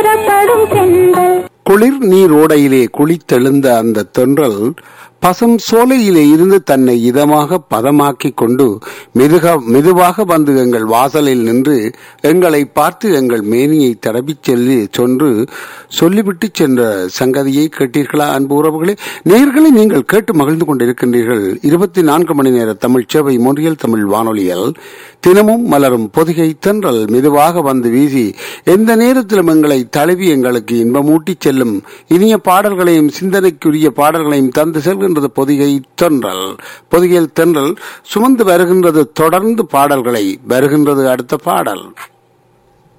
புறப்படும் தென்றல் குளிர் நீரோடையிலே குளித்தெழுந்த அந்த தென்றல் பசும் சோலையிலே இருந்து தன்னை இதமாக பதமாக்கிக் கொண்டு மெதுக மெதுவாக வந்து எங்கள் வாசலில் நின்று எங்களை பார்த்து எங்கள் மேனியை தடவிச் செல்லி சென்று சொல்லிவிட்டு சென்ற சங்கதியை கேட்டீர்களா அன்பு உறவுகளே நேர்களை நீங்கள் கேட்டு மகிழ்ந்து கொண்டிருக்கின்றீர்கள் இருபத்தி நான்கு மணி நேர தமிழ் சேவை மொழியல் தமிழ் வானொலியில் தினமும் மலரும் பொதிகை தென்றல் மெதுவாக வந்து வீசி எந்த நேரத்திலும் எங்களை தழுவி எங்களுக்கு இன்பமூட்டிச் செல்லும் இனிய பாடல்களையும் சிந்தனைக்குரிய பாடல்களையும் தந்து செல்கின்றது பொதிகை தென்றல் பொதிகையில் தென்றல் சுமந்து வருகின்றது தொடர்ந்து பாடல்களை வருகின்றது அடுத்த பாடல்